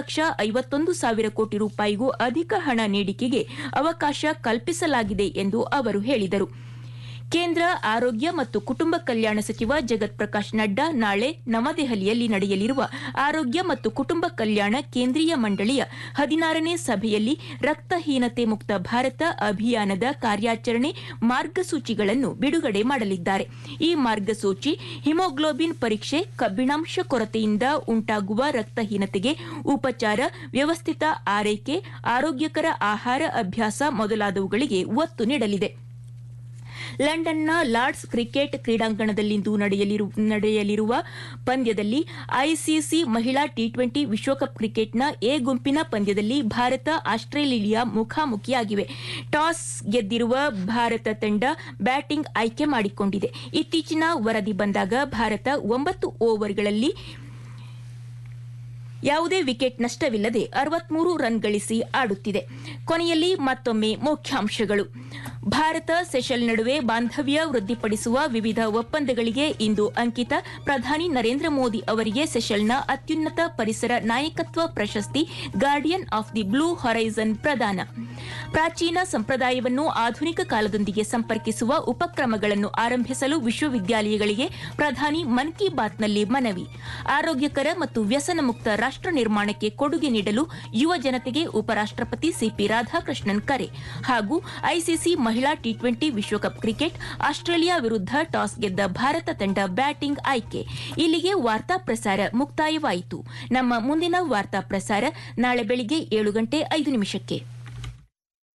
ಲಕ್ಷ ಐವತ್ತೊಂದು ಸಾವಿರ ಕೋಟಿ ರೂಪಾಯಿಗೂ ಅಧಿಕ ಹಣ ನೀಡಿಕೆಗೆ ಅವಕಾಶ ಕಲ್ಪಿಸಲಾಗಿದೆ ಎಂದು ಅವರು ಹೇಳಿದರು ಕೇಂದ್ರ ಆರೋಗ್ಯ ಮತ್ತು ಕುಟುಂಬ ಕಲ್ಯಾಣ ಸಚಿವ ಜಗತ್ ಪ್ರಕಾಶ್ ನಡ್ಡಾ ನಾಳೆ ನವದೆಹಲಿಯಲ್ಲಿ ನಡೆಯಲಿರುವ ಆರೋಗ್ಯ ಮತ್ತು ಕುಟುಂಬ ಕಲ್ಯಾಣ ಕೇಂದ್ರೀಯ ಮಂಡಳಿಯ ಹದಿನಾರನೇ ಸಭೆಯಲ್ಲಿ ರಕ್ತಹೀನತೆ ಮುಕ್ತ ಭಾರತ ಅಭಿಯಾನದ ಕಾರ್ಯಾಚರಣೆ ಮಾರ್ಗಸೂಚಿಗಳನ್ನು ಬಿಡುಗಡೆ ಮಾಡಲಿದ್ದಾರೆ ಈ ಮಾರ್ಗಸೂಚಿ ಹಿಮೋಗ್ಲೋಬಿನ್ ಪರೀಕ್ಷೆ ಕಬ್ಬಿಣಾಂಶ ಕೊರತೆಯಿಂದ ಉಂಟಾಗುವ ರಕ್ತಹೀನತೆಗೆ ಉಪಚಾರ ವ್ಯವಸ್ಥಿತ ಆರೈಕೆ ಆರೋಗ್ಯಕರ ಆಹಾರ ಅಭ್ಯಾಸ ಮೊದಲಾದವುಗಳಿಗೆ ಒತ್ತು ನೀಡಲಿದೆ ಲಂಡನ್ನ ಲಾರ್ಡ್ಸ್ ಕ್ರಿಕೆಟ್ ಕ್ರೀಡಾಂಗಣದಲ್ಲಿಂದು ನಡೆಯಲಿರುವ ಪಂದ್ಯದಲ್ಲಿ ಐಸಿಸಿ ಮಹಿಳಾ ಟಿ ಟ್ವೆಂಟಿ ವಿಶ್ವಕಪ್ ಕ್ರಿಕೆಟ್ನ ಎ ಗುಂಪಿನ ಪಂದ್ಯದಲ್ಲಿ ಭಾರತ ಆಸ್ಟ್ರೇಲಿಯಾ ಮುಖಾಮುಖಿಯಾಗಿವೆ ಟಾಸ್ ಗೆದ್ದಿರುವ ಭಾರತ ತಂಡ ಬ್ಯಾಟಿಂಗ್ ಆಯ್ಕೆ ಮಾಡಿಕೊಂಡಿದೆ ಇತ್ತೀಚಿನ ವರದಿ ಬಂದಾಗ ಭಾರತ ಒಂಬತ್ತು ಓವರ್ಗಳಲ್ಲಿ ಯಾವುದೇ ವಿಕೆಟ್ ನಷ್ಟವಿಲ್ಲದೆ ಅರವತ್ಮೂರು ರನ್ ಗಳಿಸಿ ಆಡುತ್ತಿದೆ ಕೊನೆಯಲ್ಲಿ ಮತ್ತೊಮ್ಮೆ ಮುಖ್ಯಾಂಶಗಳು ಭಾರತ ಸೆಷಲ್ ನಡುವೆ ಬಾಂಧವ್ಯ ವೃದ್ಧಿಪಡಿಸುವ ವಿವಿಧ ಒಪ್ಪಂದಗಳಿಗೆ ಇಂದು ಅಂಕಿತ ಪ್ರಧಾನಿ ನರೇಂದ್ರ ಮೋದಿ ಅವರಿಗೆ ಸೆಷಲ್ನ ಅತ್ಯುನ್ನತ ಪರಿಸರ ನಾಯಕತ್ವ ಪ್ರಶಸ್ತಿ guardian of the blue horizon ಪ್ರದಾನ ಪ್ರಾಚೀನ ಸಂಪ್ರದಾಯವನ್ನು ಆಧುನಿಕ ಕಾಲದೊಂದಿಗೆ ಸಂಪರ್ಕಿಸುವ ಉಪಕ್ರಮಗಳನ್ನು ಆರಂಭಿಸಲು ವಿಶ್ವವಿದ್ಯಾಲಯಗಳಿಗೆ ಪ್ರಧಾನಿ ಮನ್ ಕಿ ಬಾತ್ನಲ್ಲಿ ಮನವಿ ಆರೋಗ್ಯಕರ ಮತ್ತು ವ್ಯಸನ ಮುಕ್ತ ರಾಷ್ಟ ನಿರ್ಮಾಣಕ್ಕೆ ಕೊಡುಗೆ ನೀಡಲು ಯುವ ಜನತೆಗೆ ಉಪರಾಷ್ಟಪತಿ ಸಿಪಿ ರಾಧಾಕೃಷ್ಣನ್ ಕರೆ ಹಾಗೂ ಐಸಿಸಿ ಮಹಿಳಾ ಟಿ ಟ್ವೆಂಟಿ ವಿಶ್ವಕಪ್ ಕ್ರಿಕೆಟ್ ಆಸ್ಟ್ರೇಲಿಯಾ ವಿರುದ್ಧ ಟಾಸ್ ಗೆದ್ದ ಭಾರತ ತಂಡ ಬ್ಯಾಟಿಂಗ್ ಆಯ್ಕೆ ಇಲ್ಲಿಗೆ ವಾರ್ತಾ ಪ್ರಸಾರ ಮುಕ್ತಾಯವಾಯಿತು ನಮ್ಮ ಮುಂದಿನ ವಾರ್ತಾ ಪ್ರಸಾರ ನಾಳೆ ಬೆಳಿಗ್ಗೆ ಏಳು ಗಂಟೆ ಐದು ನಿಮಿಷಕ್ಕೆ